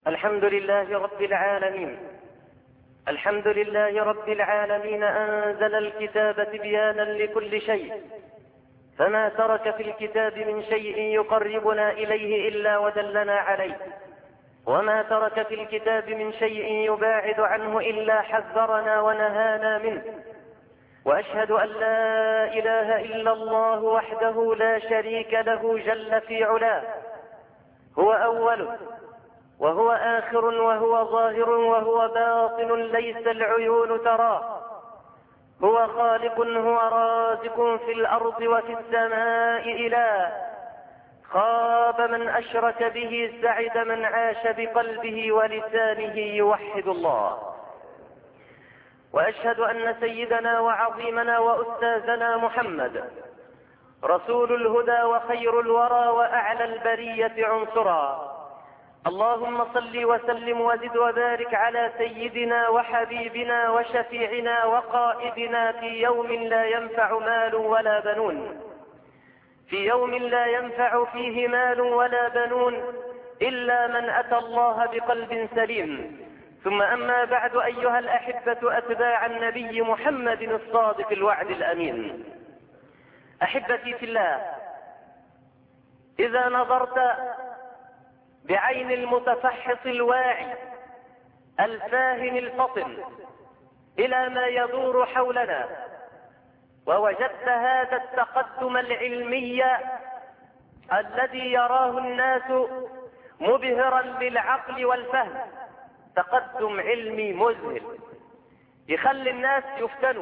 الحمد لله رب العالمين الحمد لله رب العالمين أنزل الكتاب تبيانا لكل شيء فما ترك في الكتاب من شيء يقربنا إليه إلا ودلنا عليه وما ترك في الكتاب من شيء يباعد عنه إلا حذرنا ونهانا منه وأشهد أن لا إله إلا الله وحده لا شريك له جل في علاه هو أول وهو آخر وهو ظاهر وهو باطن ليس العيون تراه هو خالق هو رازق في الأرض وفي السماء إله خاب من أشرك به سعد من عاش بقلبه ولسانه يوحد الله وأشهد أن سيدنا وعظيمنا وأستاذنا محمد رسول الهدى وخير الورى وأعلى البرية عنصرا اللهم صل وسلم وزد وبارك على سيدنا وحبيبنا وشفيعنا وقائدنا في يوم لا ينفع مال ولا بنون في يوم لا ينفع فيه مال ولا بنون إلا من أتى الله بقلب سليم ثم أما بعد أيها الأحبة أتباع النبي محمد الصادق الوعد الأمين أحبتي في الله إذا نظرت بعين المتفحص الواعي الفاهم الفطن إلى ما يدور حولنا ووجدت هذا التقدم العلمي الذي يراه الناس مبهرا للعقل والفهم تقدم علمي مذهل يخلي الناس يفتنوا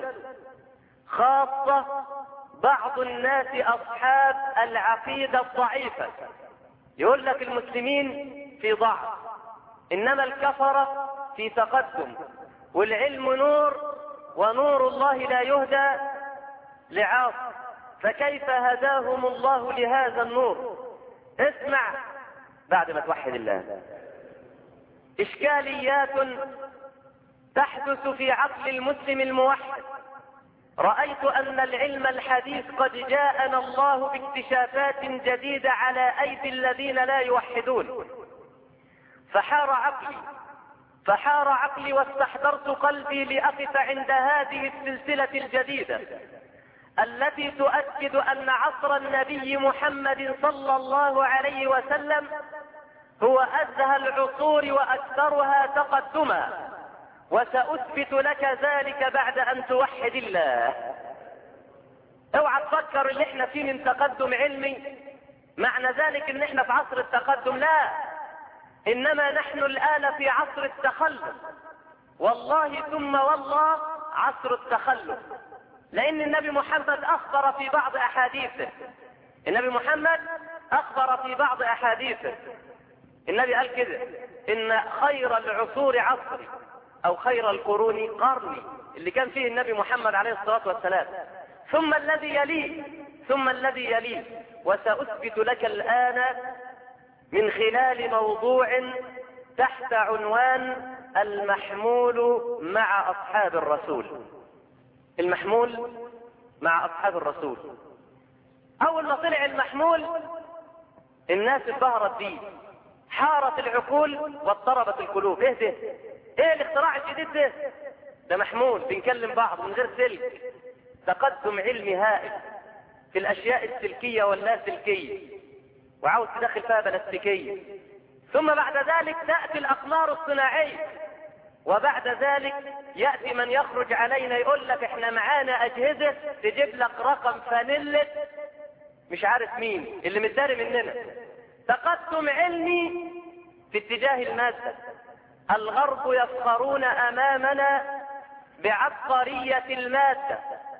خاصة بعض الناس أصحاب العقيدة الضعيفة يقول لك المسلمين في ضعف إنما الكفرة في تقدم والعلم نور ونور الله لا يهدى لعاص فكيف هداهم الله لهذا النور اسمع بعد ما توحد الله إشكاليات تحدث في عقل المسلم الموحد رأيت أن العلم الحديث قد جاءنا الله باكتشافات جديدة على أيدي الذين لا يوحدون فحار عقلي فحار عقلي واستحضرت قلبي لأقف عند هذه السلسلة الجديدة التي تؤكد أن عصر النبي محمد صلى الله عليه وسلم هو أزهى العصور وأكثرها تقدما وسأثبت لك ذلك بعد أن توحد الله اوعى تفكر اللي احنا فيه من تقدم علمي معنى ذلك ان احنا في عصر التقدم لا انما نحن الان في عصر التخلف والله ثم والله عصر التخلف لان النبي محمد اخبر في بعض احاديثه النبي محمد اخبر في بعض احاديثه النبي قال كده ان خير العصور عصري او خير القرون قرني اللي كان فيه النبي محمد عليه الصلاة والسلام ثم الذي يليه ثم الذي يليه وسأثبت لك الآن من خلال موضوع تحت عنوان المحمول مع أصحاب الرسول المحمول مع أصحاب الرسول أول ما طلع المحمول الناس اتبهرت بيه حارت العقول واضطربت القلوب ايه ده ايه الاختراع الجديد ده ده محمول بنكلم بعض من غير سلك تقدم علمي هائل في الاشياء السلكيه واللا سلكيه وعاوز تدخل فيها بلاستيكيه ثم بعد ذلك تاتي الاقمار الصناعيه وبعد ذلك ياتي من يخرج علينا يقول لك احنا معانا اجهزه تجيب لك رقم فانيلة مش عارف مين اللي متداري مننا تقدم علمي في اتجاه الماده الغرب يفخرون امامنا بعبقرية المادة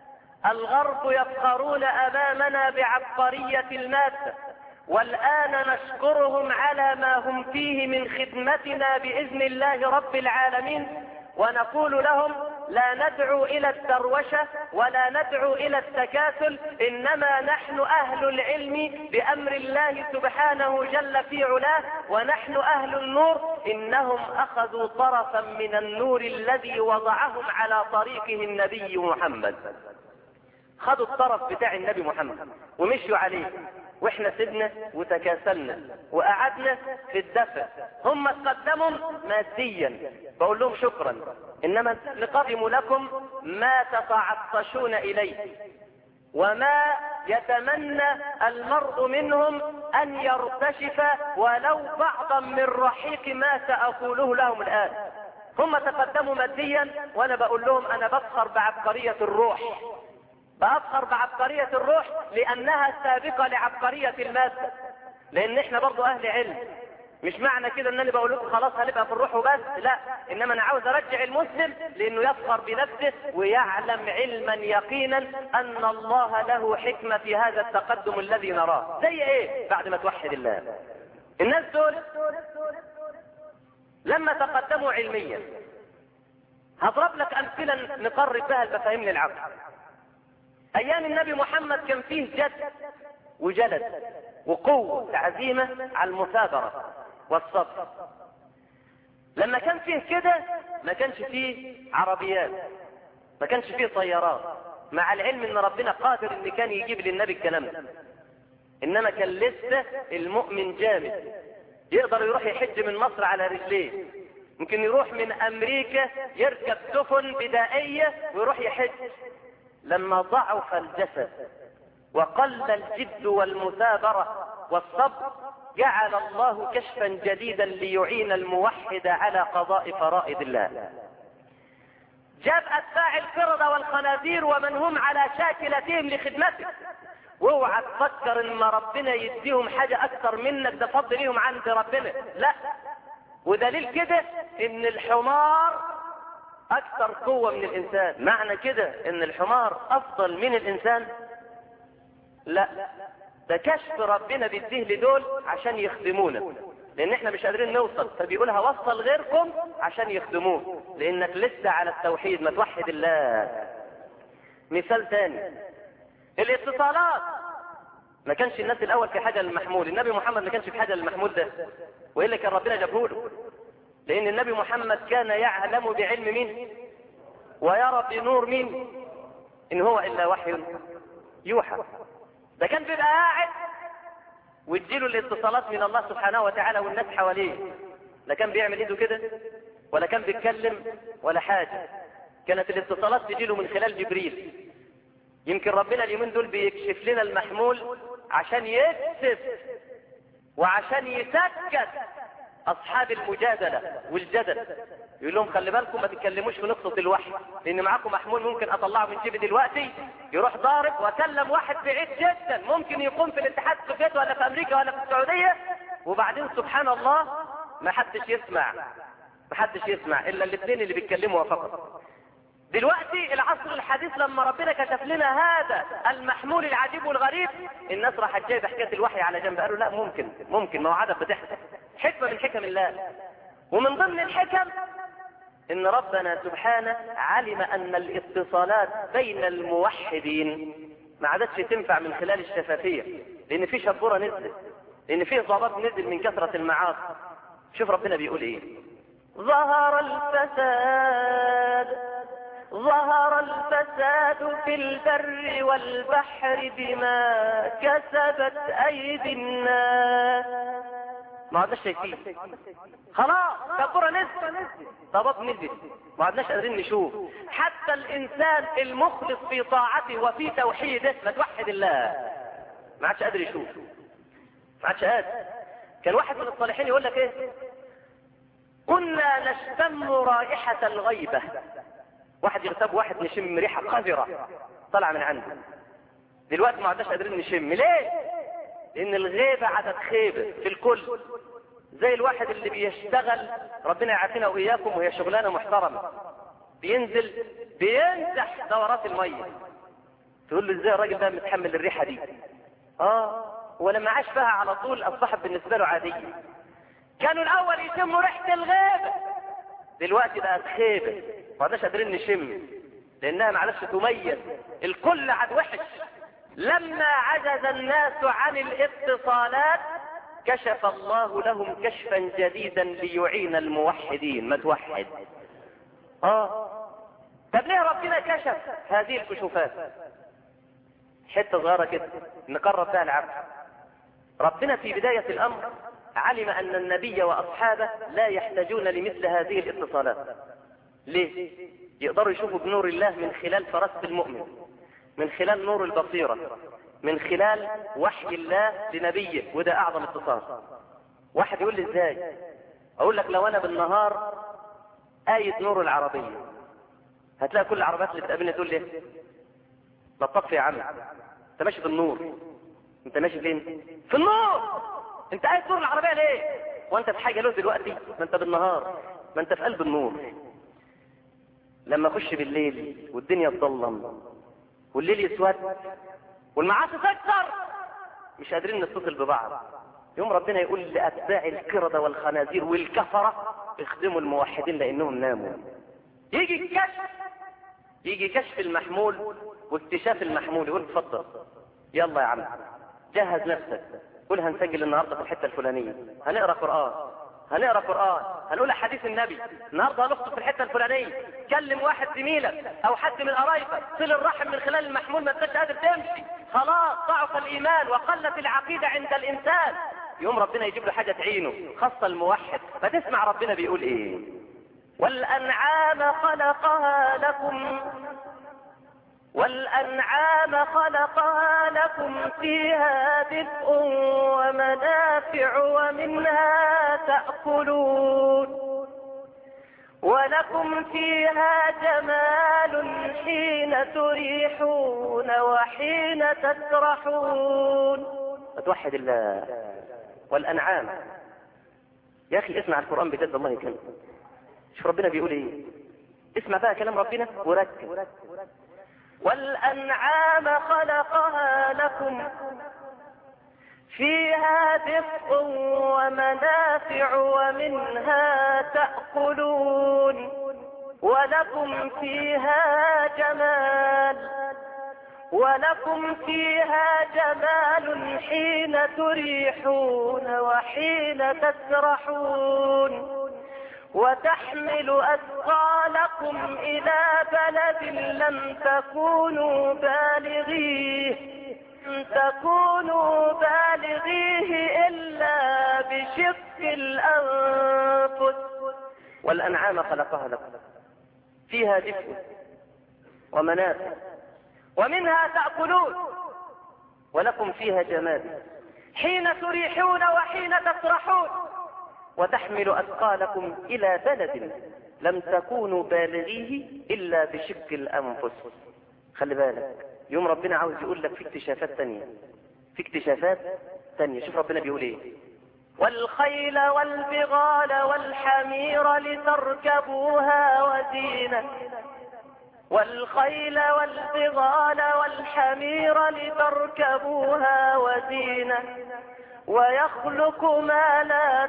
الغرب يفخرون امامنا بعبقرية المادة والان نشكرهم على ما هم فيه من خدمتنا باذن الله رب العالمين ونقول لهم لا ندعو الى الدروشة ولا ندعو الى التكاسل انما نحن اهل العلم بامر الله سبحانه جل في علاه ونحن اهل النور انهم اخذوا طرفا من النور الذي وضعهم على طريقه النبي محمد خدوا الطرف بتاع النبي محمد ومشوا عليه واحنا سيبنا وتكاسلنا وقعدنا في الدفع هم تقدموا ماديا بقول لهم شكرا انما نقدم لكم ما تتعطشون اليه وما يتمنى المرء منهم ان يرتشف ولو بعضا من رحيق ما ساقوله لهم الان هم تقدموا ماديا وانا بقول لهم انا بفخر بعبقرية الروح بفخر بعبقرية الروح لانها سابقة لعبقرية المادة لان احنا برضو اهل علم مش معنى كده ان انا بقول لكم خلاص هنبقى في الروح وبس لا انما انا عاوز ارجع المسلم لانه يفخر بنفسه ويعلم علما يقينا ان الله له حكمة في هذا التقدم الذي نراه زي ايه بعد ما توحد الله الناس دول لما تقدموا علميا هضرب لك امثله نقرب بها المفاهيم للعقل ايام النبي محمد كان فيه جد وجلد وقوة عزيمة على المثابرة والصبر لما كان فيه كده ما كانش فيه عربيات ما كانش فيه طيارات مع العلم ان ربنا قادر ان كان يجيب للنبي الكلام ده انما كان لسه المؤمن جامد يقدر يروح يحج من مصر على رجليه ممكن يروح من امريكا يركب سفن بدائية ويروح يحج لما ضعف الجسد وقل الجد والمثابرة والصبر جعل الله كشفا جديدا ليعين الموحد على قضاء فرائض الله جاب اتباع القردة والخنازير ومن هم على شاكلتهم لخدمته واوعى تفكر ان ربنا يديهم حاجة اكثر منك ده فضل ليهم عند ربنا لا ودليل كده ان الحمار اكثر قوة من الانسان معنى كده ان الحمار افضل من الانسان لا ده كشف ربنا بيديه لدول عشان يخدمونا لان احنا مش قادرين نوصل فبيقولها وصل غيركم عشان يخدموه لانك لسه على التوحيد ما توحد الله مثال تاني الاتصالات ما كانش الناس الاول في حاجه للمحمول النبي محمد ما كانش في حاجه للمحمول ده والا كان ربنا جابه له لان النبي محمد كان يعلم بعلم مين ويرى بنور مين ان هو الا وحي يوحى ده كان بيبقى قاعد وتجيله الاتصالات من الله سبحانه وتعالى والناس حواليه لا كان بيعمل ايده كده ولا كان بيتكلم ولا حاجة كانت الاتصالات تجيله من خلال جبريل يمكن ربنا اليومين دول بيكشف لنا المحمول عشان يكسف وعشان يسكت اصحاب المجادلة والجدل يقول لهم خلي بالكم ما تتكلموش في نقطة الوحي لان معاكم محمول ممكن اطلعه من جيبي دلوقتي يروح ضارب واكلم واحد بعيد جدا ممكن يكون في الاتحاد السوفيتي ولا في امريكا ولا في السعودية وبعدين سبحان الله ما حدش يسمع ما حدش يسمع الا الاثنين اللي بيتكلموا فقط دلوقتي العصر الحديث لما ربنا كشف لنا هذا المحمول العجيب والغريب الناس راحت جايبه حكايه الوحي على جنب قالوا لا ممكن ممكن ما هو عدد بتحصل حكمه من حكم الله ومن ضمن الحكم ان ربنا سبحانه علم ان الاتصالات بين الموحدين ما عادتش تنفع من خلال الشفافيه لان في شبوره نزلت لان في ضباب نزل من كثره المعاصي شوف ربنا بيقول ايه ظهر الفساد ظهر الفساد في البر والبحر بما كسبت ايدي الناس ما عدناش شايفين خلاص كبرة نزل ضباب نزل ما عدناش قادرين نشوف حتى الانسان المخلص في طاعته وفي توحيده ما توحد الله ما عادش قادر يشوف ما عادش قادر كان واحد من الصالحين يقول لك ايه كنا نشتم رائحة الغيبة واحد يغتاب واحد نشم ريحة قذرة طلع من عنده دلوقتي ما عدناش قادرين نشم ليه لان الغيبة عدد خيبة في الكل زي الواحد اللي بيشتغل ربنا يعافينا واياكم وهي شغلانة محترمة بينزل بيمسح دورات المية تقول له ازاي الراجل ده متحمل الريحة دي اه ولما عاش فيها على طول اصبحت بالنسبة له عادية كانوا الاول يشموا ريحة الغيبة دلوقتي بقت خيبة ما عدناش قادرين نشم لانها ما عادش تميز الكل عاد وحش لما عجز الناس عن الاتصالات كشف الله لهم كشفا جديدا ليعين الموحدين ما توحد اه طب ليه ربنا كشف هذه الكشوفات حته صغيره كده نقرب بها العبد ربنا في بداية الأمر علم أن النبي وأصحابه لا يحتاجون لمثل هذه الاتصالات ليه؟ يقدروا يشوفوا بنور الله من خلال فراسة المؤمن من خلال نور البصيرة من خلال وحي الله لنبيه وده أعظم اتصال واحد يقول لي ازاي اقول لك لو انا بالنهار آية نور العربية هتلاقي كل العربيات اللي بتقابلني تقول لي لا تطفي يا عم انت ماشي في النور انت ماشي فين في النور انت عايز نور العربية ليه وانت في حاجة له دلوقتي ما انت بالنهار ما انت في قلب النور لما اخش بالليل والدنيا تضلم والليل يسود والمعاصي تكتر مش قادرين نتصل ببعض يوم ربنا يقول لأتباع الكردة والخنازير والكفرة اخدموا الموحدين لأنهم ناموا يجي الكشف يجي كشف المحمول واكتشاف المحمول يقول اتفضل يلا يا عم جهز نفسك قول هنسجل النهارده في الحته الفلانيه هنقرا قران هنقرا قران هنقول حديث النبي النهارده هنخطب في الحته الفلانيه كلم واحد زميلك او حد من قرايبك صل الرحم من خلال المحمول ما انتش قادر تمشي خلاص ضعف الايمان وقلت العقيده عند الانسان يوم ربنا يجيب له حاجه تعينه خاصه الموحد فتسمع ربنا بيقول ايه والانعام خلقها لكم والأنعام خلقها لكم فيها دفء ومنافع ومنها تأكلون ولكم فيها جمال حين تريحون وحين تسرحون فتوحد الله والأنعام يا أخي اسمع القرآن بجد الله يكرمك شوف ربنا بيقول ايه اسمع بقى كلام ربنا وركز والأنعام خلقها لكم فيها دفء ومنافع ومنها تأكلون ولكم فيها جمال ولكم فيها جمال حين تريحون وحين تسرحون وتحمل أثقالكم إلى بلد لم تكونوا بالغيه لم تكونوا بالغيه إلا بشق الأنفس والأنعام خلقها لكم فيها دفء ومنافع ومنها تأكلون ولكم فيها جمال حين تريحون وحين تسرحون وتحمل أثقالكم إلى بلد لم تكونوا بالغيه إلا بشق الأنفس خلي بالك يوم ربنا عاوز يقول لك في اكتشافات تانية في اكتشافات تانية شوف ربنا بيقول ايه والخيل والبغال والحمير لتركبوها وزينة والخيل والبغال والحمير لتركبوها وزينة ويخلق ما لا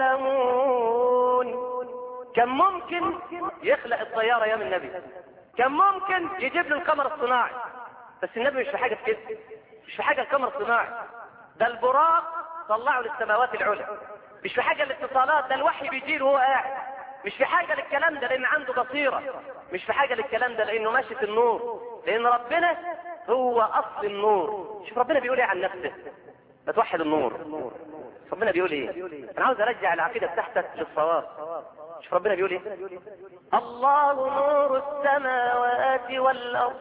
تعلمون كم ممكن يخلق الطيارة يا من النبي كم ممكن يجيب له القمر الصناعي بس النبي مش في حاجة في كده مش في حاجة القمر الصناعي ده البراق طلعه للسماوات العلى مش في حاجة الاتصالات ده الوحي بيجي وهو قاعد مش في حاجة للكلام ده لأن عنده بصيرة مش في حاجة للكلام ده لأنه ماشي في النور لأن ربنا هو أصل النور شوف ربنا بيقول ايه عن نفسه بتوحد النور ربنا بيقول ايه انا عاوز ارجع العقيده بتاعتك للصواب شوف ربنا بيقول ايه الله نور السماوات والارض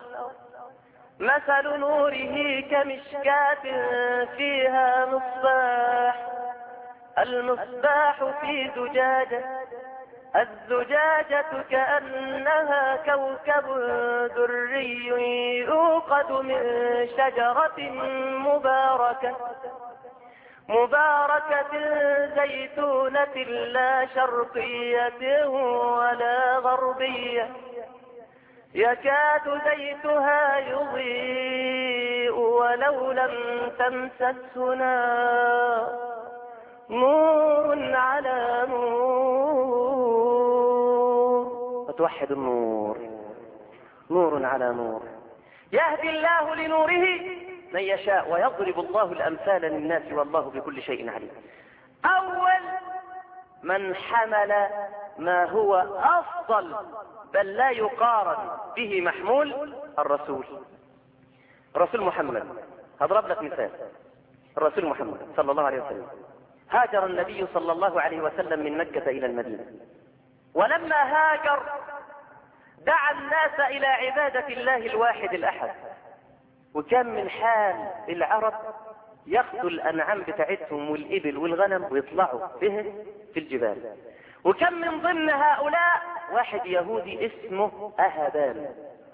مثل نوره كمشكاة فيها مصباح المصباح في زجاجة الزجاجة كأنها كوكب دري يوقد من شجرة مباركة مباركة زيتونة لا شرقية ولا غربية يكاد زيتها يضيء ولو لم تمسسه نار نور على نور فتوحد النور نور على نور يهدي الله لنوره من يشاء ويضرب الله الأمثال للناس والله بكل شيء عليم أول من حمل ما هو أفضل بل لا يقارن به محمول الرسول رسول محمد هضرب لك مثال الرسول محمد صلى الله عليه وسلم هاجر النبي صلى الله عليه وسلم من مكة إلى المدينة ولما هاجر دعا الناس إلى عبادة الله الواحد الأحد وكان من حال العرب ياخدوا الأنعام بتاعتهم والإبل والغنم ويطلعوا به في الجبال وكان من ضمن هؤلاء واحد يهودي اسمه أهبان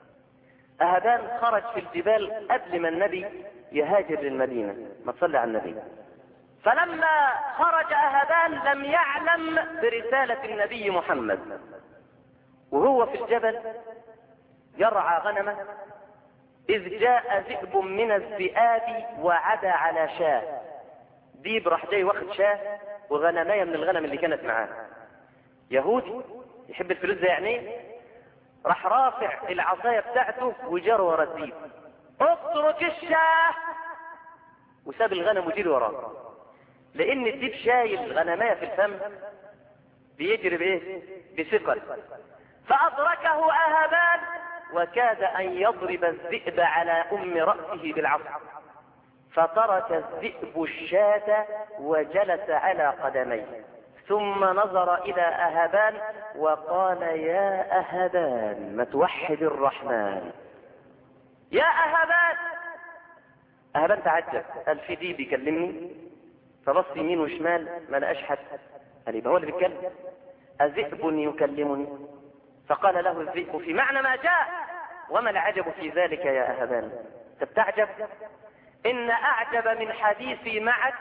أهبان خرج في الجبال قبل ما النبي يهاجر للمدينة ما تصلي على النبي فلما خرج أهبان لم يعلم برسالة النبي محمد وهو في الجبل يرعى غنمه إذ جاء ذئب من الذئاب وعدا على شاه ديب راح جاي واخد شاه وغنمايه من الغنم اللي كانت معاه يهودي يحب الفلوس ده يعني ايه راح رافع العصاية بتاعته وجار ورا الديب اترك الشاه وساب الغنم وجري وراه لان الديب شايل غنمايه في الفم بيجري بايه بثقل فادركه اهبان وكاد ان يضرب الذئب على ام راسه بالعصا فترك الذئب الشاة وجلس على قدميه ثم نظر الى اهبان وقال يا اهبان ما توحد الرحمن يا اهبان اهبان تعجب قال في دي بيكلمني فبص يمين وشمال ما لقاش حد قال يبقى هو اللي بيتكلم أذئب يكلمني فقال له الذئب في معنى ما جاء وما العجب في ذلك يا أهبان تبتعجب إن أعجب من حديثي معك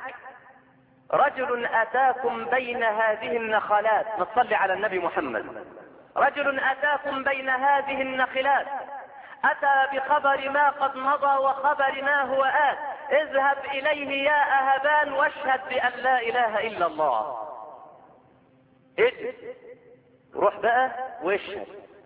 رجل أتاكم بين هذه النخلات نصلي على النبي محمد رجل أتاكم بين هذه النخلات أتى بخبر ما قد مضى وخبر ما هو آت اذهب إليه يا أهبان واشهد بأن لا إله إلا الله اجد روح بقى واشهد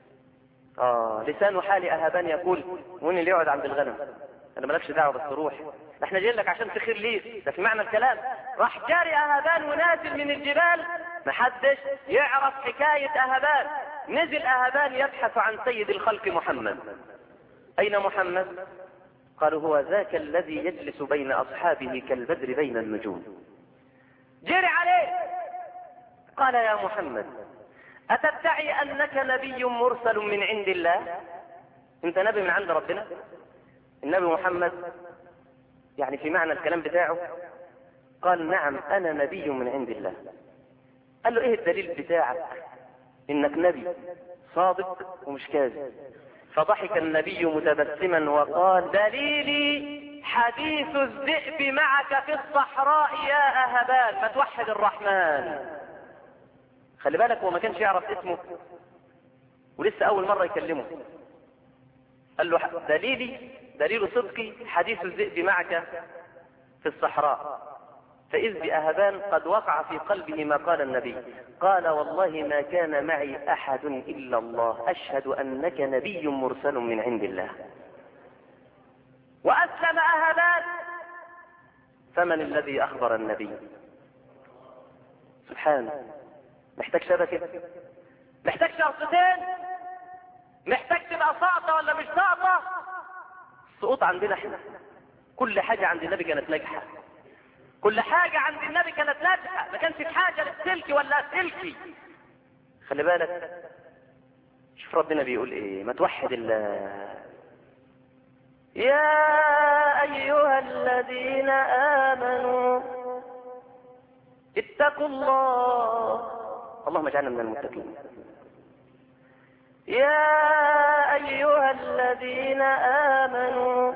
آه لسان حال أهبان يقول وين اللي يقعد عند الغنم أنا مالكش دعوة بس روح ده احنا جايين لك عشان تخير ليه ده في معنى الكلام راح جاري أهبان ونازل من الجبال محدش يعرف حكاية أهبان نزل أهبان يبحث عن سيد الخلق محمد أين محمد قالوا هو ذاك الذي يجلس بين أصحابه كالبدر بين النجوم جري عليه قال يا محمد أتدعي أنك نبي مرسل من عند الله أنت نبي من عند ربنا النبي محمد يعني في معنى الكلام بتاعه قال نعم أنا نبي من عند الله قال له إيه الدليل بتاعك إنك نبي صادق ومش كاذب فضحك النبي متبسما وقال دليلي حديث الذئب معك في الصحراء يا أهبان ما توحد الرحمن خلي بالك هو ما كانش يعرف اسمه ولسه أول مرة يكلمه قال له دليلي دليل صدقي حديث الذئب معك في الصحراء فإذ بأهبان قد وقع في قلبه ما قال النبي قال والله ما كان معي أحد إلا الله أشهد أنك نبي مرسل من عند الله وأسلم أهبان فمن الذي أخبر النبي سبحانه محتاج شبكة محتاج شرطتين محتاج تبقى ساقطة ولا مش ساقطة السقوط عندنا احنا كل حاجة عند النبي كانت ناجحة كل حاجة عند النبي كانت ناجحة ما كانش في حاجة للسلك ولا سلكي خلي بالك شوف ربنا بيقول ايه ما توحد الله يا ايها الذين امنوا اتقوا الله اللهم اجعلنا من المتقين يا ايها الذين امنوا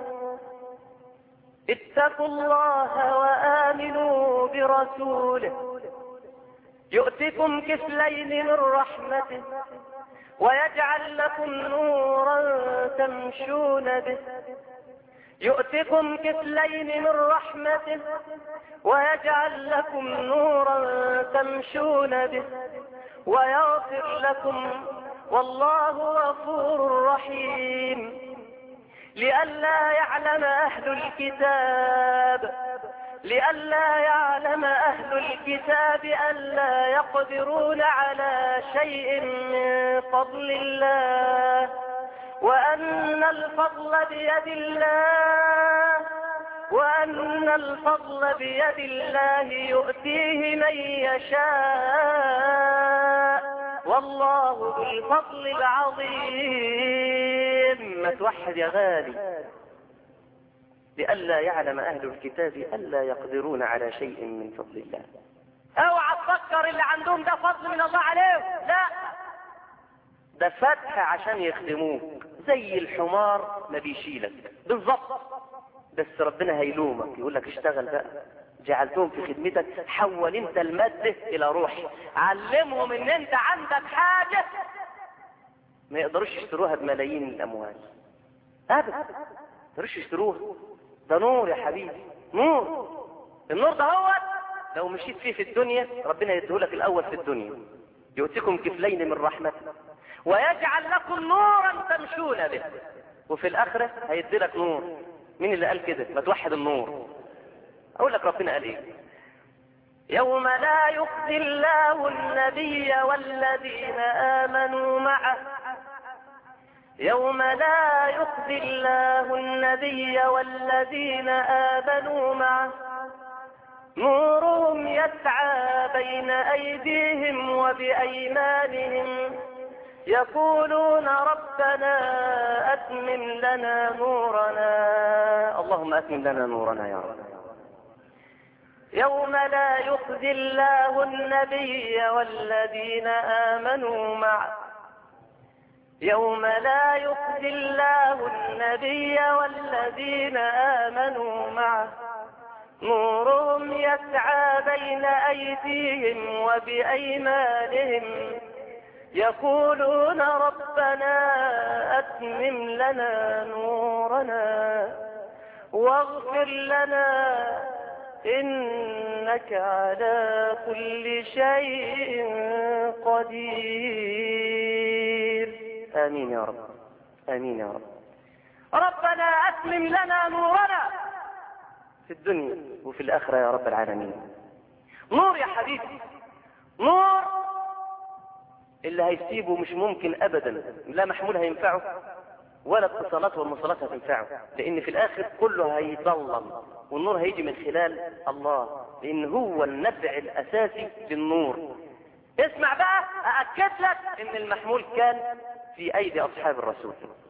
اتقوا الله وآمنوا برسوله يؤتكم كفلين من رحمته ويجعل لكم نورا تمشون به يؤتكم كفلين من رحمته ويجعل لكم نورا تمشون به ويغفر لكم والله غفور رحيم لئلا يعلم أهل الكتاب لئلا يعلم أهل الكتاب ألا يقدرون على شيء من فضل الله وأن الفضل بيد الله وأن الفضل بيد الله يؤتيه من يشاء والله ذو الفضل العظيم ما توحد يا غالي لئلا يعلم أهل الكتاب ألا يقدرون على شيء من فضل الله اوعى تفكر اللي عندهم ده فضل من الله عليهم لا ده فتح عشان يخدموك زي الحمار ما بيشيلك بالظبط بس ربنا هيلومك يقول لك اشتغل بقى جعلتهم في خدمتك حول انت المادة الى روح علمهم ان انت عندك حاجة ما يقدروش يشتروها بملايين الاموال ابدا ما يقدروش يشتروها ده نور يا حبيبي نور النور ده هو لو مشيت فيه في الدنيا ربنا يديهولك الاول في الدنيا يؤتكم كفلين من رحمته ويجعل لكم نورا تمشون به وفي الاخرة هيدي لك نور مين اللي قال كده ما توحد النور اقول لك ربنا قال ايه يوم لا يخزي الله النبي والذين امنوا معه يوم لا يخزي الله النبي والذين امنوا معه نورهم يسعى بين ايديهم وبايمانهم يقولون ربنا اتمم لنا نورنا اللهم اتمم لنا نورنا يا رب يوم لا يخزي الله النبي والذين آمنوا معه يوم لا يخزي الله النبي والذين آمنوا معه نورهم يسعى بين أيديهم وبأيمانهم يقولون ربنا أتمم لنا نورنا واغفر لنا إنك على كل شيء قدير آمين يا رب آمين يا رب ربنا أتمم لنا نورنا في الدنيا وفي الآخرة يا رب العالمين نور يا حبيبي نور اللي هيسيبه مش ممكن أبدا لا محمول هينفعه ولا اتصالات والمواصلات هتنفعه لان في الاخر كله هيضلم والنور هيجي من خلال الله لان هو النفع الاساسي للنور اسمع بقى ااكد لك ان المحمول كان في ايدي اصحاب الرسول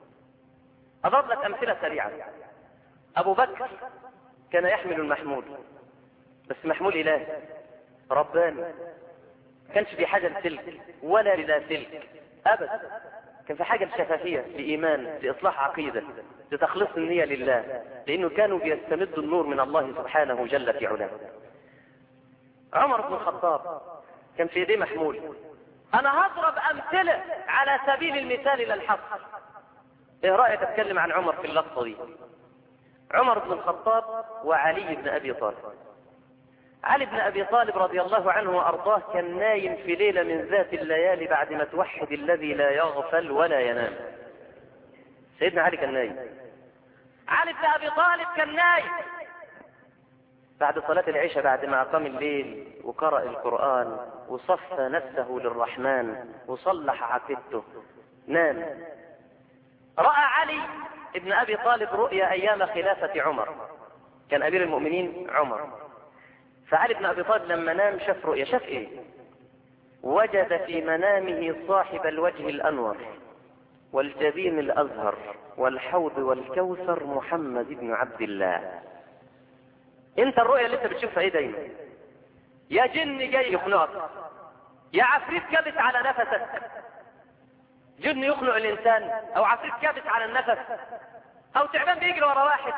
اضرب لك امثله سريعه ابو بكر كان يحمل المحمول بس محمول الهي رباني كانش في حاجه لسلك ولا للا سلك ابدا كان في حاجة لشفافية لإيمان لإصلاح عقيدة لتخليص النية لله لأنه كانوا بيستمدوا النور من الله سبحانه جل في علاه عمر بن الخطاب كان في يديه محمول أنا هضرب أمثلة على سبيل المثال للحق إيه رأيك أتكلم عن عمر في اللقطة دي عمر بن الخطاب وعلي بن أبي طالب علي بن ابي طالب رضي الله عنه وارضاه كان نايم في ليله من ذات الليالي بعد ما توحد الذي لا يغفل ولا ينام سيدنا علي كان نايم علي بن ابي طالب كان نايم بعد صلاة العشاء بعد ما أقام الليل وقرأ القرآن وصفى نفسه للرحمن وصلح عقيدته نام رأى علي ابن أبي طالب رؤيا أيام خلافة عمر كان أمير المؤمنين عمر فعلي بن ابي طالب لما نام شاف رؤيا شاف ايه وجد في منامه صاحب الوجه الانور والجبين الازهر والحوض والكوثر محمد بن عبد الله انت الرؤيا اللي انت بتشوفها ايه دايما يا جن جاي يخنقك يا عفريت كبت على نفسك جن يخنق الانسان او عفريت كبت على النفس او تعبان بيجري ورا واحد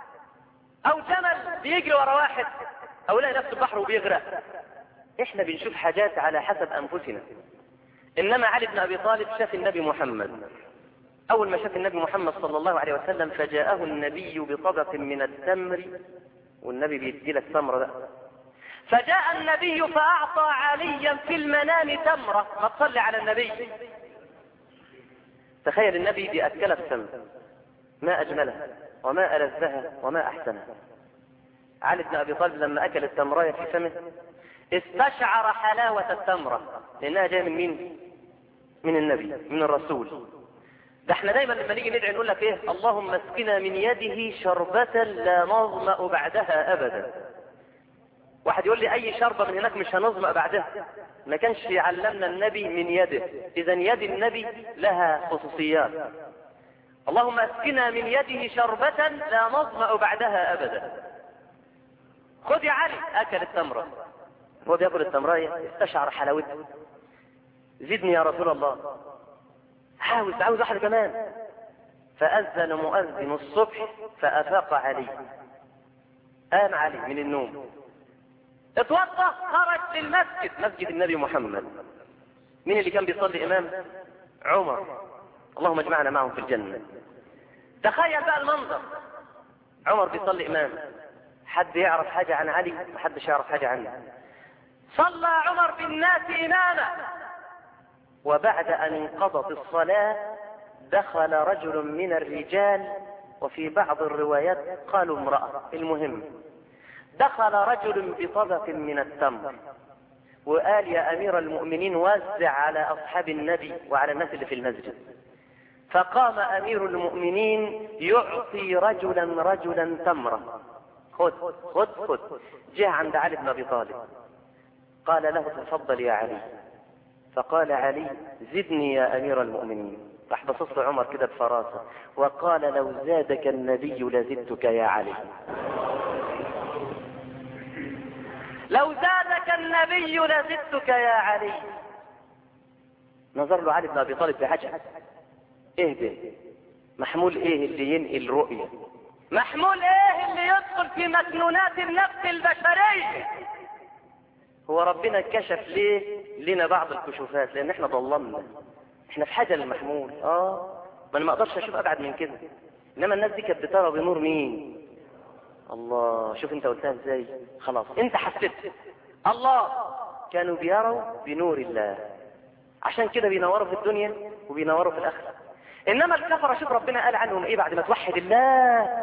او جمل بيجري ورا واحد او يلاقي نفسه بحر وبيغرق احنا بنشوف حاجات على حسب انفسنا انما علي بن ابي طالب شاف النبي محمد اول ما شاف النبي محمد صلى الله عليه وسلم فجاءه النبي بطبق من التمر والنبي بيدي لك تمره بقى فجاء النبي فاعطى عليا في المنام تمره ما تصلي على النبي تخيل النبي بيأكلها التمر ما اجملها وما الذها وما احسنها علي بن ابي طالب لما اكل التمرايه في فمه استشعر حلاوة التمرة لانها جاية من مين من النبي من الرسول ده احنا دايما لما نيجي ندعي نقول لك ايه اللهم اسقنا من يده شربة لا نظمأ بعدها ابدا واحد يقول لي اي شربة من هناك مش هنظمأ بعدها ما كانش يعلمنا النبي من يده اذا يد النبي لها خصوصيات اللهم اسقنا من يده شربة لا نظمأ بعدها ابدا خذ يا علي اكل التمرة هو بياكل التمراية استشعر حلاوتها زدني يا رسول الله عاوز عاوز واحدة كمان فأذن مؤذن الصبح فأفاق علي قام علي من النوم اتوضا خرج للمسجد مسجد النبي محمد مين اللي كان بيصلي امام عمر اللهم اجمعنا معهم في الجنة تخيل بقى المنظر عمر بيصلي امام حد يعرف حاجة عن علي محدش يعرف حاجة عنه صلى عمر بالناس اماما وبعد ان انقضت الصلاة دخل رجل من الرجال وفي بعض الروايات قالوا امرأة المهم دخل رجل بطبق من التمر وقال يا امير المؤمنين وزع على اصحاب النبي وعلى الناس اللي في المسجد فقام امير المؤمنين يعطي رجلا رجلا تمرة خذ خذ خذ جاء عند علي بن ابي طالب قال له تفضل يا علي فقال علي زدني يا امير المؤمنين راح بصص عمر كده بفراسة وقال لو زادك النبي لزدتك يا علي لو زادك النبي لزدتك يا علي نظر له علي بن ابي طالب بعجب ايه ده محمول ايه اللي ينقل رؤية محمول ايه اللي يدخل في مكنونات النفس البشرية هو ربنا كشف ليه لنا بعض الكشوفات لان احنا ضلمنا احنا في حاجة للمحمول اه ما انا ما اقدرش اشوف ابعد من كده انما الناس دي كانت بترى بنور مين الله شوف انت قلتها ازاي خلاص انت حسيت الله كانوا بيروا بنور الله عشان كده بينوروا في الدنيا وبينوروا في الاخره انما الكفره شوف ربنا قال عنهم ايه بعد ما توحد الله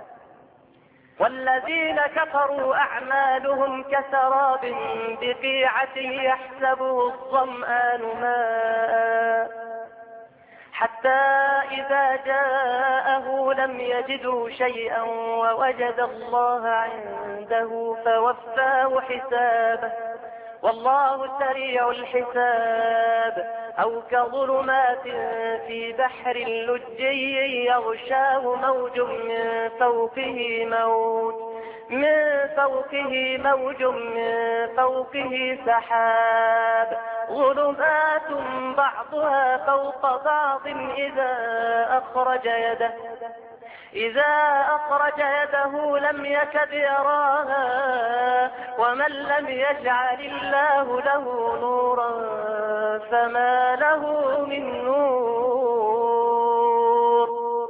والذين كفروا اعمالهم كسراب بقيعه يحسبه الظمان ماء حتى إذا جاءه لم يجده شيئا ووجد الله عنده فوفاه حسابه والله سريع الحساب أو كظلمات في بحر لجي يغشاه موج من فوقه موج من فوقه موج من فوقه سحاب ظلمات بعضها فوق بعض إذا أخرج يده إذا أخرج يده لم يكد يراها ومن لم يجعل الله له نورا فما له من نور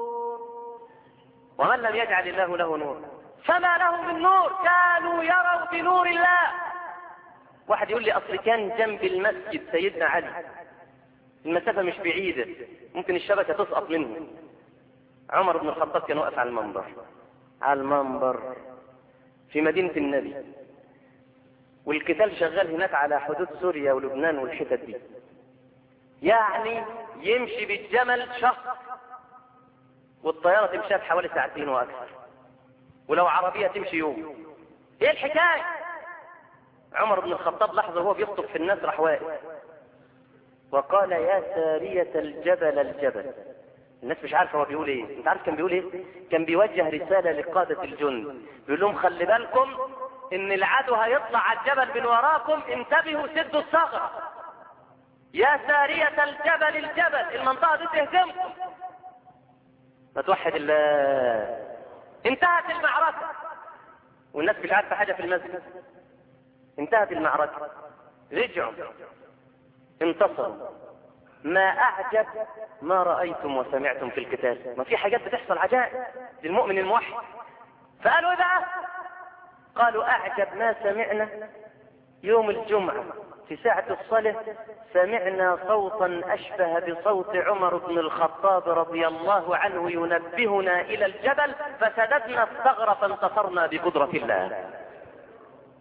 ومن لم يجعل الله له نور فما له من نور كانوا يروا بنور الله واحد يقول لي اصل كان جنب المسجد سيدنا علي المسافة مش بعيدة ممكن الشبكة تسقط منه عمر بن الخطاب كان واقف على المنبر على المنبر في مدينة النبي والقتال شغال هناك على حدود سوريا ولبنان والحتت دي يعني يمشي بالجمل شهر والطيارة تمشي بحوالي ساعتين واكثر ولو عربية تمشي يوم ايه الحكاية عمر بن الخطاب لحظة وهو بيخطب في الناس راح واقف وقال يا سارية الجبل الجبل الناس مش عارفه هو بيقول ايه انت عارف كان بيقول ايه كان بيوجه رساله لقاده الجند بيقول لهم خلي بالكم ان العدو هيطلع على الجبل من وراكم انتبهوا سدوا الثغره يا سارية الجبل الجبل المنطقة دي تهزمكم ما توحد الله انتهت المعركة والناس مش عارفة حاجة في المسجد انتهت المعركة رجعوا انتصروا ما أعجب ما رأيتم وسمعتم في القتال ما في حاجات بتحصل عجائب للمؤمن الموحد فقالوا إيه بقى قالوا أعجب ما سمعنا يوم الجمعة في ساعة الصلاة سمعنا صوتا أشبه بصوت عمر بن الخطاب رضي الله عنه ينبهنا إلى الجبل فسددنا الثغر فانتصرنا بقدرة الله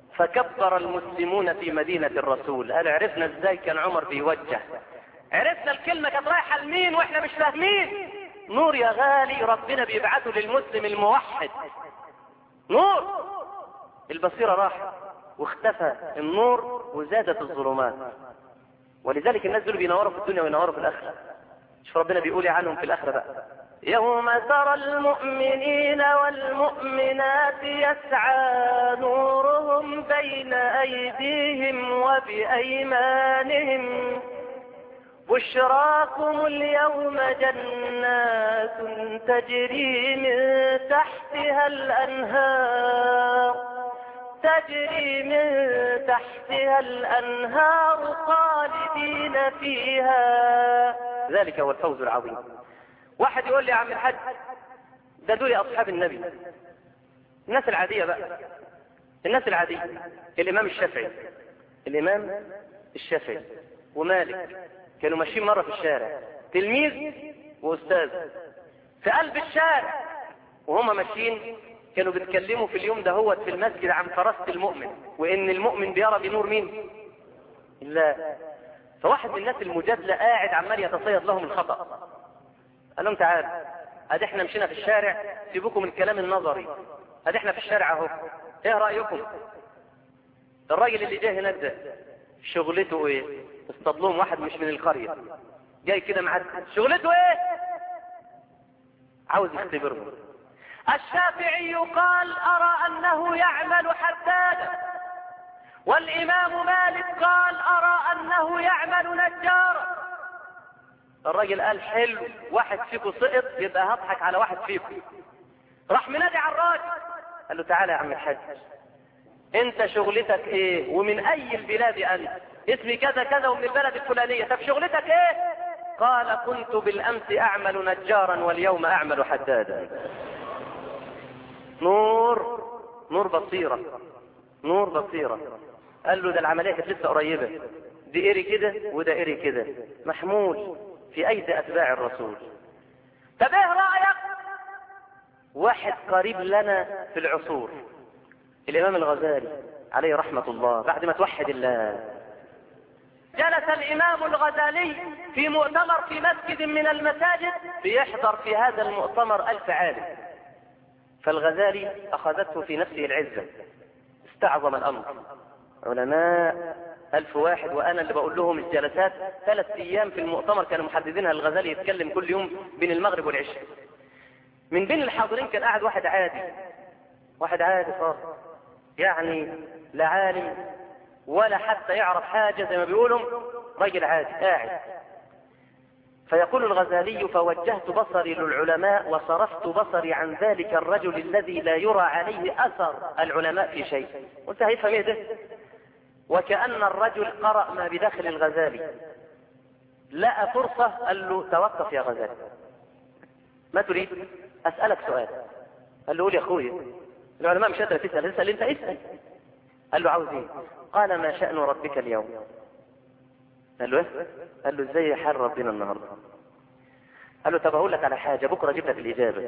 فكبر المسلمون في مدينة الرسول قال عرفنا ازاي كان عمر بيوجه عرفنا احنا الكلمة كانت رايحة لمين واحنا مش فاهمين نور يا غالي ربنا بيبعته للمسلم الموحد نور البصيرة راحت واختفى النور وزادت الظلمات ولذلك الناس دول بينوروا في الدنيا وينوروا في الآخرة شوف ربنا بيقول عنهم في الآخرة بقى يوم ترى المؤمنين والمؤمنات يسعى نورهم بين أيديهم وبأيمانهم بشراكم اليوم جنات تجري من تحتها الأنهار تجري من تحتها الأنهار خالدين فيها ذلك هو الفوز العظيم واحد يقول لي يا عم الحاج ده دول أصحاب النبي الناس العادية بقى الناس العادية الإمام الشافعي الإمام الشافعي ومالك كانوا ماشيين مرة في الشارع تلميذ وأستاذ في قلب الشارع وهم ماشيين كانوا بيتكلموا في اليوم ده هو في المسجد عن فراسة المؤمن وإن المؤمن بيرى بنور مين؟ لا فواحد من الناس المجادلة قاعد عمال يتصيد لهم الخطأ قال لهم تعالوا ادي احنا مشينا في الشارع سيبوكم من الكلام النظري ادي احنا في الشارع اهو ايه رأيكم الراجل اللي جاي هناك ده شغلته ايه اصطاد لهم واحد مش من القرية جاي كده معاه شغلته ايه عاوز يختبرهم الشافعي قال ارى انه يعمل حدادا والامام مالك قال ارى انه يعمل نجارا الراجل قال حلو واحد فيكم سقط يبقى هضحك على واحد فيكم راح منادي على الراجل قال له تعالى يا عم الحاج انت شغلتك ايه ومن اي البلاد انت اسمي كذا كذا ومن البلد الفلانية طب شغلتك ايه قال كنت بالامس اعمل نجارا واليوم اعمل حدادا نور نور بصيرة نور بصيرة قال له ده العملية كانت لسه قريبة دي قري كده وده قري كده محمول في ايدي اتباع الرسول طب ايه رأيك واحد قريب لنا في العصور الامام الغزالي عليه رحمة الله بعد ما توحد الله جلس الامام الغزالي في مؤتمر في مسجد من المساجد بيحضر في هذا المؤتمر الف عالم فالغزالي اخذته في نفسه العزة استعظم الامر علماء ألف واحد وأنا اللي بقول لهم الجلسات ثلاث أيام في المؤتمر كانوا محددينها الغزالي يتكلم كل يوم بين المغرب والعشاء من بين الحاضرين كان قاعد واحد عادي واحد عادي صار يعني لا عالم ولا حتى يعرف حاجة زي ما بيقولوا راجل عادي قاعد فيقول الغزالي فوجهت بصري للعلماء وصرفت بصري عن ذلك الرجل الذي لا يرى عليه أثر العلماء في شيء قلت هيفهم ايه ده وكأن الرجل قرأ ما بداخل الغزالي لقى فرصة قال له توقف يا غزالي ما تريد أسألك سؤال قال له قول يا أخوي العلماء مش قادرة تسأل اسأل أنت اسأل قال له عاوز ايه قال ما شأن ربك اليوم قال له ايه قال له ازاي حال ربنا النهارده قال له طب اقول لك على حاجه بكره اجيب لك الاجابه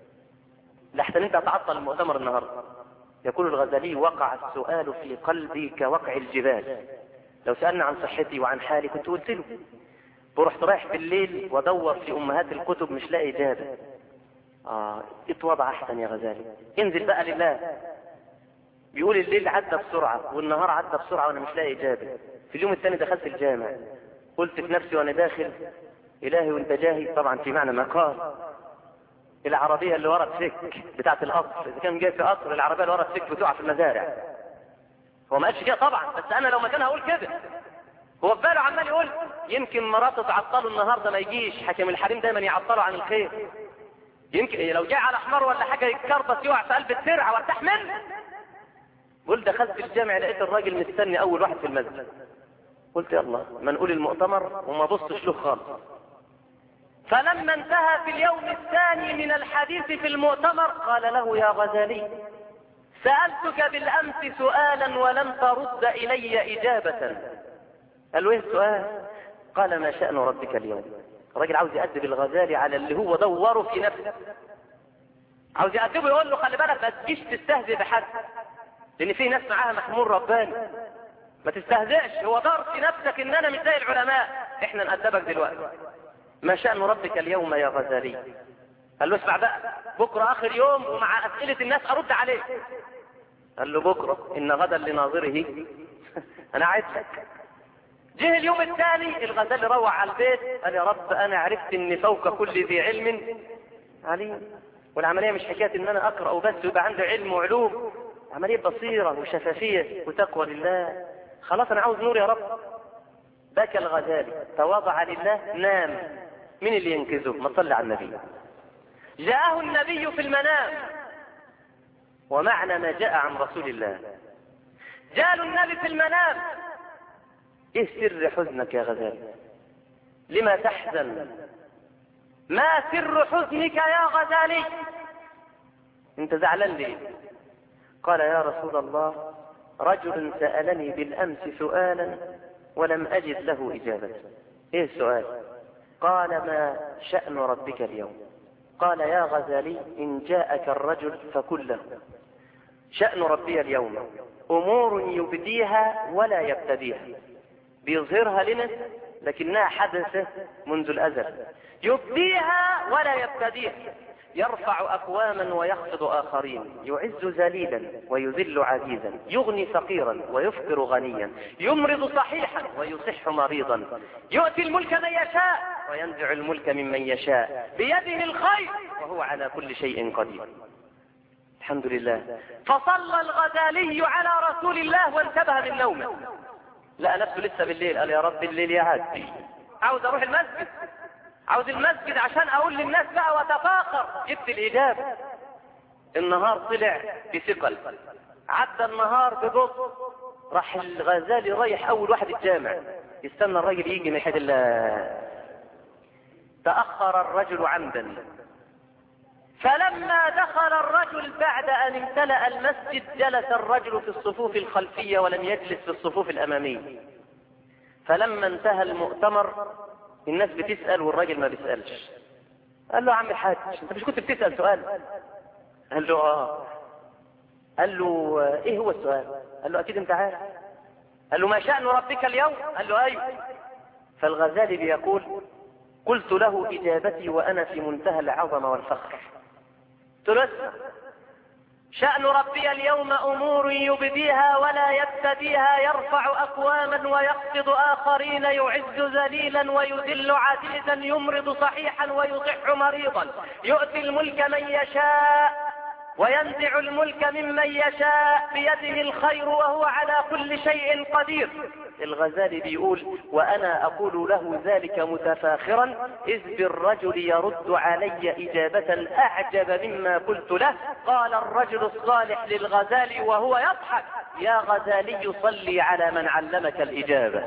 لحسن انت هتعطل المؤتمر النهارده يقول الغزالي وقع السؤال في قلبي كوقع الجبال لو سألنا عن صحتي وعن حالي كنت قلت له ورحت رايح بالليل وادور في امهات الكتب مش لاقي اجابه اه اتوضع احسن يا غزالي انزل بقى لله بيقول الليل عدى بسرعه والنهار عدى بسرعه وانا مش لاقي اجابه في اليوم الثاني دخلت الجامع قلت في نفسي وانا داخل الهي وانت جاهي طبعا في معنى ما قال العربيه اللي ورا السك بتاعت القصر اذا كان جاي في قصر العربيه اللي ورا السك بتقع في المزارع هو ما قالش كده طبعا بس انا لو مكانها اقول كده هو في باله عمال يقول يمكن مراته تعطله النهارده ما يجيش حكم الحريم دايما يعطله عن الخير يمكن لو جاي على حمار ولا حاجه يتكربس يقع في قلب الترعه وارتاح منه قلت دخلت الجامع لقيت الراجل مستني اول واحد في المسجد قلت يلا ما نقول المؤتمر وما بصش له خالص فلما انتهى في اليوم الثاني من الحديث في المؤتمر قال له يا غزالي سألتك بالأمس سؤالا ولم ترد إلي إجابة قال له ايه السؤال قال ما شأن ربك اليوم الراجل عاوز يأدب الغزالي على اللي هو دوره في نفسه عاوز يأدبه يقول له خلي بالك ما تجيش تستهزئ بحد لان في ناس معاها محمول رباني ما تستهزئش هو دار في نفسك ان انا مش زي العلماء احنا نأدبك دلوقتي ما شأن ربك اليوم يا غزالي قال له اسمع بقى بكرة اخر يوم ومع اسئلة الناس ارد عليك قال له بكرة ان غدا لناظره انا عدتك جه اليوم الثاني الغزالي روح على البيت قال يا رب انا عرفت ان فوق كل ذي علم عليم والعملية مش حكاية ان انا اقرأ وبس ويبقى عندي علم وعلوم عملية بصيرة وشفافية وتقوى لله خلاص انا عاوز نور يا رب بكى الغزالي تواضع لله نام مين اللي ينقذه ما صلي على النبي جاءه النبي في المنام ومعنى ما جاء عن رسول الله جاء له النبي في المنام ايه سر حزنك يا غزالي لما تحزن ما سر حزنك يا غزالي انت زعلان ليه قال يا رسول الله رجل سألني بالأمس سؤالا ولم أجد له إجابة إيه السؤال قال ما شأن ربك اليوم قال يا غزالي إن جاءك الرجل فكل له شأن ربي اليوم أمور يبديها ولا يبتديها بيظهرها لنا لكنها حدثت منذ الأزل يبديها ولا يبتديها يرفع أقواما ويخفض آخرين يعز ذليلا ويذل عزيزا يغني فقيرا ويفقر غنيا يمرض صحيحا ويصح مريضا يؤتي الملك من يشاء وينزع الملك ممن يشاء بيده الخير وهو على كل شيء قدير الحمد لله فصلى الغزالي على رسول الله وانتبه من نومه لقى نفسه لسه بالليل قال يا رب الليل يعدي عاوز اروح المسجد عاوز المسجد عشان اقول للناس بقى واتفاخر جبت الاجابه النهار طلع بثقل عدى النهار ببطء راح الغزالي رايح اول واحد الجامع يستنى الراجل يجي من حد الله تاخر الرجل عمدا فلما دخل الرجل بعد ان امتلأ المسجد جلس الرجل في الصفوف الخلفية ولم يجلس في الصفوف الامامية فلما انتهى المؤتمر الناس بتسأل والراجل ما بيسألش قال له يا عم الحاج انت مش كنت بتسأل سؤال قال له اه قال له ايه هو السؤال قال له اكيد انت عارف قال له ما شأن ربك اليوم قال له ايوه فالغزالي بيقول قلت له اجابتي وانا في منتهى العظمه والفخر قلت له اسمع شأن ربي اليوم أمور يبديها ولا يبتديها يرفع أقواما ويخفض آخرين يعز ذليلا ويذل عزيزا يمرض صحيحا ويصح مريضا يؤتي الملك من يشاء وينزع الملك ممن يشاء بيده الخير وهو على كل شيء قدير الغزالي بيقول وأنا أقول له ذلك متفاخرا إذ بالرجل يرد علي إجابة أعجب مما قلت له قال الرجل الصالح للغزالي وهو يضحك يا غزالي صلي على من علمك الإجابة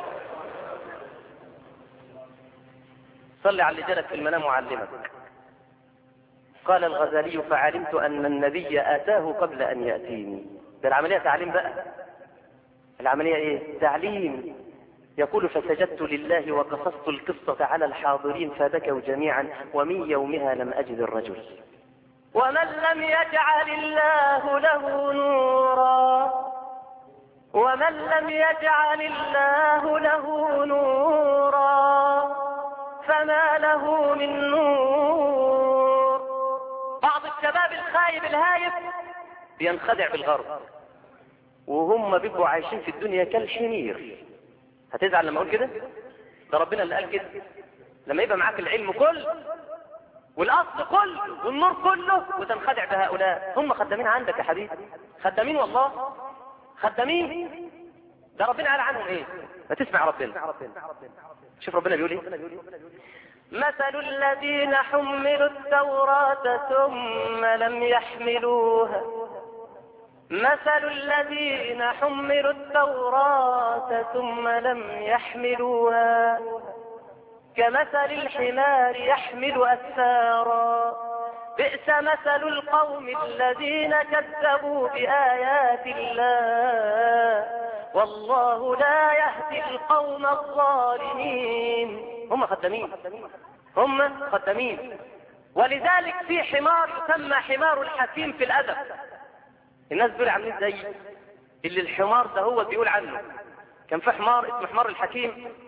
صلي على اللي جالك في المنام وعلمك قال الغزالي فعلمت أن النبي آتاه قبل أن يأتيني ده العملية تعليم بقى العملية ايه تعليم يقول فسجدت لله وقصصت القصة على الحاضرين فبكوا جميعا ومن يومها لم أجد الرجل ومن لم يجعل الله له نورا ومن لم يجعل الله له نورا فما له من نور بعض الشباب الخايب الهايف بينخدع بالغرب وهم بيبقوا عايشين في الدنيا كالحمير هتزعل لما اقول كده ده ربنا اللي قال كده لما يبقى معاك العلم كله والاصل كله والنور كله وتنخدع بهؤلاء هم خدامين عندك يا حبيبي خدامين والله خدامين ده ربنا قال عنهم ايه ما تسمع ربنا شوف ربنا بيقول ايه مثل الذين حملوا التوراة ثم لم يحملوها مثل الذين حملوا التوراة ثم لم يحملوها كمثل الحمار يحمل أسفارا بئس مثل القوم الذين كذبوا بآيات الله والله لا يهدي القوم الظالمين هم خدامين هم خدامين ولذلك في حمار يسمى حمار الحكيم في الأدب الناس دول عاملين زي اللي الحمار ده هو بيقول عنه كان في حمار اسمه حمار الحكيم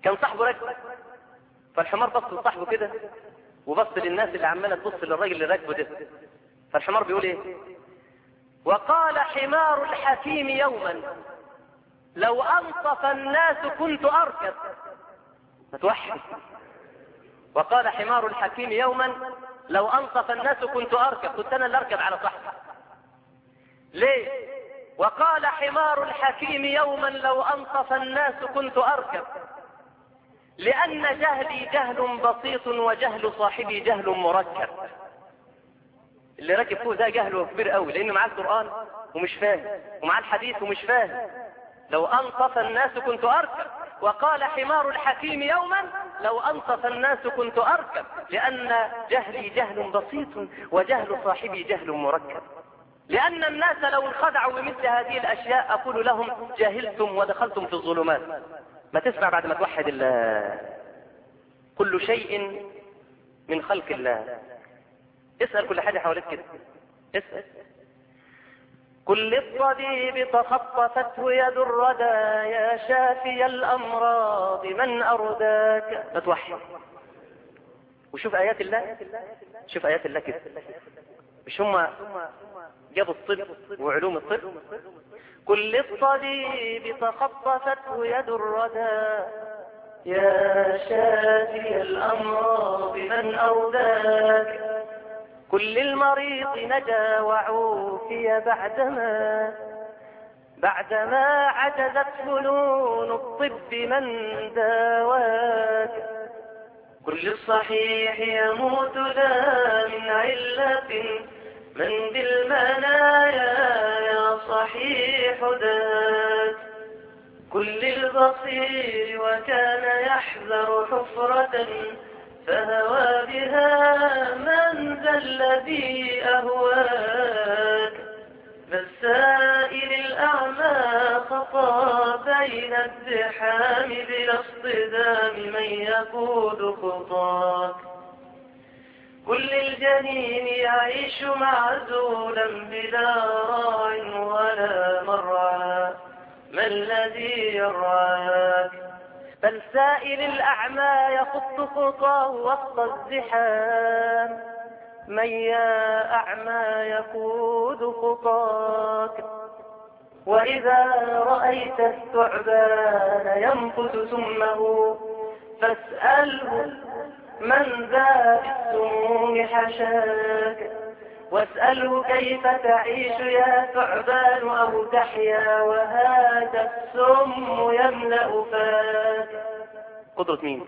كان صاحبه راكب فالحمار بص لصاحبه كده وبص للناس اللي عماله تبص للراجل اللي راكبه ده فالحمار بيقول ايه وقال حمار الحكيم يوما لو انصف الناس كنت اركب متوحد وقال حمار الحكيم يوما لو انصف الناس كنت اركب كنت انا اللي اركب على صاحبي ليه وقال حمار الحكيم يوما لو انصف الناس كنت اركب لان جهلي جهل بسيط وجهل صاحبي جهل مركب اللي راكب فوق ده جهله كبير قوي لانه معاه القران ومش فاهم ومعاه الحديث ومش فاهم لو انصف الناس كنت اركب وقال حمار الحكيم يوما لو انصف الناس كنت اركب لان جهلي جهل بسيط وجهل صاحبي جهل مركب لان الناس لو انخدعوا بمثل هذه الاشياء اقول لهم جاهلتم ودخلتم في الظلمات ما تسمع بعد ما توحد الله كل شيء من خلق الله اسأل كل حاجة حواليك كده اسأل كل الطبيب تخطفته يد الردى يا شافي الأمراض من أرداك فتوحد وشوف آيات الله شوف آيات الله كده مش هم جابوا الطب وعلوم الطب كل الطبيب تخطفته يد الردى يا شافي الأمراض من أرداك كل المريض نجا وعوفي بعدما بعدما عجزت فنون الطب من داواك كل الصحيح يموت لا من علة من بالمنايا يا صحيح ذاك كل البصير وكان يحذر حفرة فهوى بها من ذا الذي أهواك بل سائل الأعمى خطى بين الزحام بلا اصطدام من يقود خطاك كل الجنين يعيش معزولا بلا راع ولا مرعى ما الذي يرعاك بل سائل الأعمى يخط خطاه وسط الزحام من يا أعمى يقود خطاك وإذا رأيت الثعبان ينقذ سمه فاسأله من ذا بالسموم حشاك واسأله كيف تعيش يا ثعبان أو تحيا وهذا السم يملأ فاك قدرة مين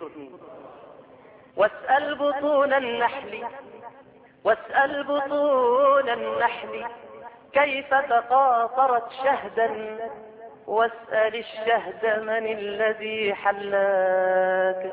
واسأل بطون النحل واسأل بطون النحل كيف تقاطرت شهدا واسأل الشهد من الذي حلاك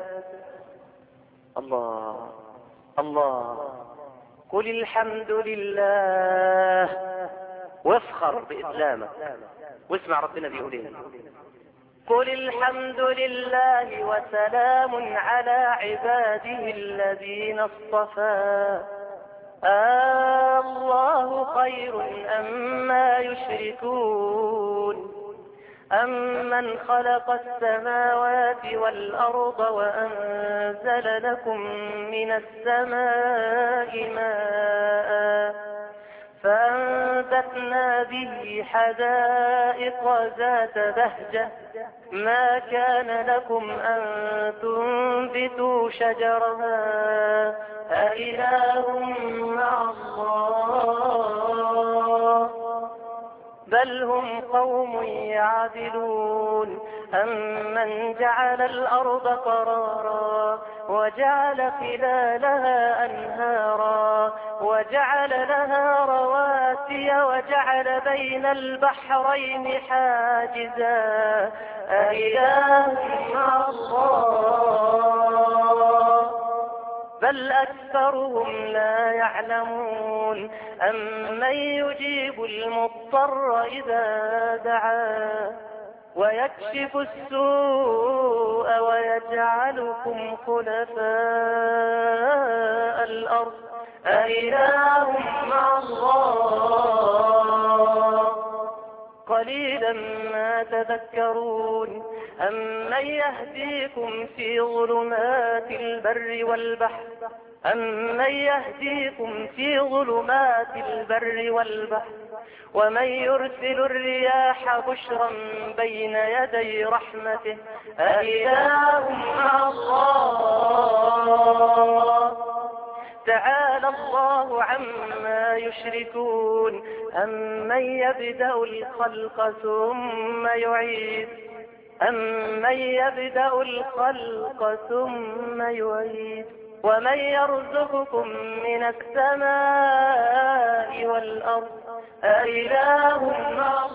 الله الله قل الحمد لله وافخر بإسلامك واسمع ربنا بيقول ايه قل الحمد لله وسلام على عباده الذين اصطفى آه الله خير أما يشركون أمن خلق السماوات والأرض وأنزل لكم من السماء ماء فأنبتنا به حدائق ذات بهجة ما كان لكم أن تنبتوا شجرها أإله مع الله بل هم قوم يعدلون أمن جعل الأرض قرارا وجعل خلالها أنهارا وجعل لها رواسي وجعل بين البحرين حاجزا أإله مع الله بل أكثرهم لا يعلمون أمن يجيب المضطر إذا دعا ويكشف السوء ويجعلكم خلفاء الأرض أإله مع الله قليلا ما تذكرون أمن يهديكم في ظلمات البر والبحر أمن يهديكم في ظلمات البر والبحر ومن يرسل الرياح بشرا بين يدي رحمته أإله مع الله تعالى الله عما يشركون أمن يبدأ الخلق ثم يعيد أمن يبدأ الخلق ثم يعيد ومن يرزقكم من السماء والأرض أإله مع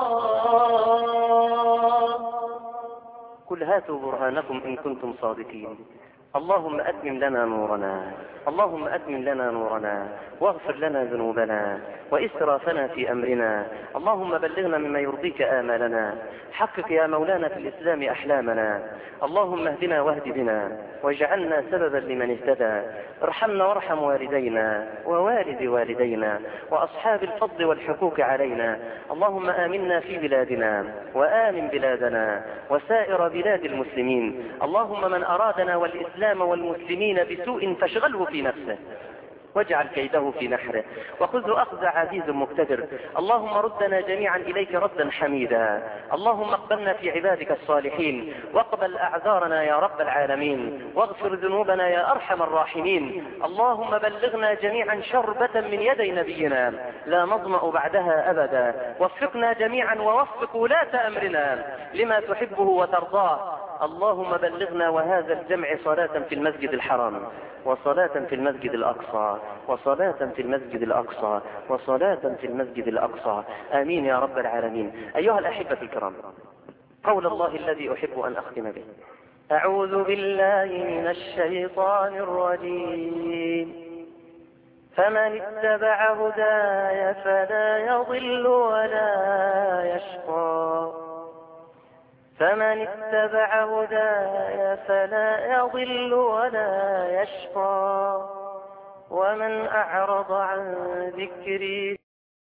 الله قل هاتوا برهانكم إن كنتم صادقين اللهم أتمم لنا نورنا اللهم أتمم لنا نورنا واغفر لنا ذنوبنا وإسرافنا في أمرنا اللهم بلغنا مما يرضيك آمالنا حقق يا مولانا في الإسلام أحلامنا اللهم اهدنا واهد بنا واجعلنا سببا لمن اهتدى ارحمنا وارحم والدينا ووالد والدينا وأصحاب الفضل والحقوق علينا اللهم آمنا في بلادنا وآمن بلادنا وسائر بلاد المسلمين اللهم من أرادنا والإسلام والمسلمين بسوء فاشغله في نفسه واجعل كيده في نحره وخذه أخذ عزيز مقتدر اللهم ردنا جميعا إليك ردا حميدا اللهم اقبلنا في عبادك الصالحين واقبل أعذارنا يا رب العالمين واغفر ذنوبنا يا أرحم الراحمين اللهم بلغنا جميعا شربة من يدي نبينا لا نظمأ بعدها أبدا وفقنا جميعا ووفق ولاة أمرنا لما تحبه وترضاه اللهم بلغنا وهذا الجمع صلاة في المسجد الحرام وصلاة في المسجد الأقصى وصلاة في المسجد الأقصى وصلاة في المسجد الأقصى آمين يا رب العالمين أيها الأحبة الكرام قول الله الذي أحب أن أختم به أعوذ بالله من الشيطان الرجيم فمن اتبع هداي فلا يضل ولا يشقى فمن اتبع هداي فلا يضل ولا يشقى ومن أعرض عن ذكري